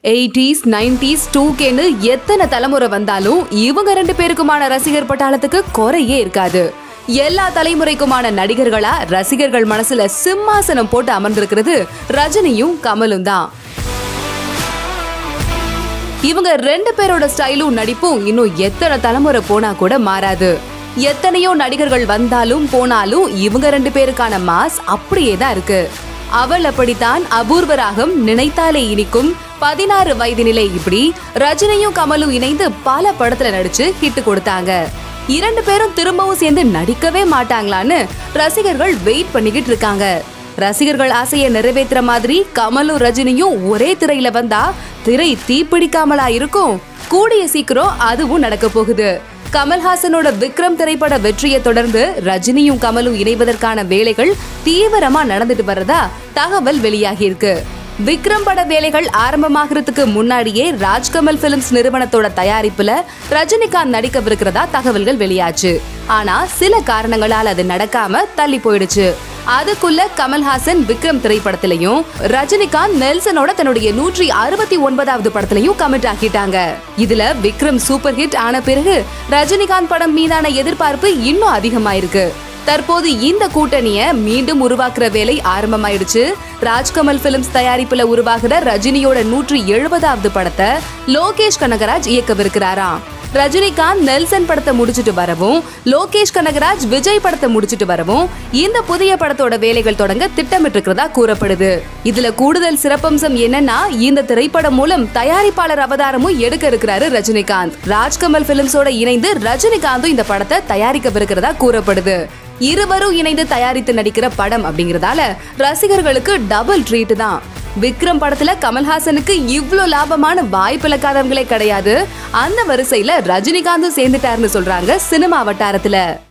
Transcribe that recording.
eighties nineties two கேன்னு எத்தனை தலைமுறை வந்தாலும் இவங்க ரெண்டு பேருக்குமான ரசிகர் பட்டாளத்துக்கு குறையே இருக்காது எல்லா தலைமுறைக்குமான நடிகர்களா ரசிகர்கள் மனசுல சிம்மாசனம் போட்டு அமர்ந்திருக்கிறது ரஜினியும் கமலும் தான் இவங்க ரெண்டு பேரோட ஸ்டைலும் நடிப்பும் இன்னும் எத்தனை தலைமுறை போனா கூட மாறாது எத்தனையோ நடிகர்கள் வந்தாலும் போனாலும் இவங்க ரெண்டு பேருக்கான மாஸ் அப்படியே தான் இருக்கு அவள் அப்படித்தான் அபூர்வ ராகம் நினைத்தாலே இனிக்கும் பதினாறு வயது நிலை இப்படி ரஜினியும் கமலும் இணைந்து பல படத்துல நடிச்சு ஹிட் கொடுத்தாங்க இரண்டு பேரும் திரும்பவும் சேர்ந்து நடிக்கவே மாட்டாங்களான்னு ரசிகர்கள் வெயிட் பண்ணிக்கிட்டு இருக்காங்க ரசிகர்கள் ஆசையை நிறைவேத்துற மாதிரி கமலும் ரஜினியும் ஒரே திரையில வந்தா திரை தீப்பிடிக்காமலா இருக்கும் கூடிய சீக்கிரம் அதுவும் நடக்க போகுது கமல்ஹாசனோட விக்ரம் திரைப்பட வெற்றியை தொடர்ந்து ரஜினியும் கமலும் இணைவதற்கான வேலைகள் தீவிரமா நடந்துட்டு வர்றதா தகவல் வெளியாகி இருக்கு விக்ரம் பட வேலைகள் ஆரம்பமாகறதுக்கு முன்னாடியே ராஜ்கமல் பிலிம்ஸ் நிறுவனத்தோட தயாரிப்புல ரஜினிகாந்த் நடிக்கவிருக்கிறதா தகவல்கள் வெளியாச்சு ஆனா சில காரணங்களால் அது நடக்காம தள்ளி போயிடுச்சு அதுக்குள்ள கமல்ஹாசன் விக்ரம் திரைப்படத்திலையும் ரஜினிகாந்த் நெல்சனோட தன்னுடைய நூற்றி அறுபத்தி ஒன்பதாவது படத்திலையும் கமிட் ஆக்கிட்டாங்க இதுல விக்ரம் சூப்பர் ஹிட் ஆன பிறகு ரஜினிகாந்த் படம் மீதான எதிர்பார்ப்பு இன்னும் அதிகமாயிருக்கு தற்போது இந்த கூட்டணிய மீண்டும் உருவாக்குற வேலை ஆரம்பமாயிடுச்சு ராஜ்கமல் பிலிம்ஸ் தயாரிப்புல உருவாகுற ரஜினியோட நூற்றி எழுபதாவது படத்தை லோகேஷ் கனகராஜ் இயக்கவிருக்கிறாராம் ரஜினிகாந்த் நெல்சன் படத்தை முடிச்சிட்டு வரவும் லோகேஷ் கனகராஜ் விஜய் படத்தை முடிச்சிட்டு வரவும் இந்த புதிய படத்தோட வேலைகள் தொடங்க திட்டமிட்டிருக்கிறதா கூறப்படுது இதுல கூடுதல் சிறப்பம்சம் என்னன்னா இந்த திரைப்படம் மூலம் தயாரிப்பாளர் அவதாரமும் எடுக்க இருக்கிறாரு ரஜினிகாந்த் ராஜ்கமல் பிலிம்ஸோட இணைந்து ரஜினிகாந்தும் இந்த படத்தை தயாரிக்கவிருக்கிறதா கூறப்படுது இருவரும் இணைந்து தயாரித்து நடிக்கிற படம் அப்படிங்கறதால ரசிகர்களுக்கு டபுள் ட்ரீட் தான் விக்ரம் படத்துல கமல்ஹாசனுக்கு இவ்ளோ லாபமான வாய்ப்பு இழக்காதவங்களே கிடையாது அந்த வரிசையில ரஜினிகாந்தும் சேர்ந்துட்டாருன்னு சொல்றாங்க சினிமா வட்டாரத்துல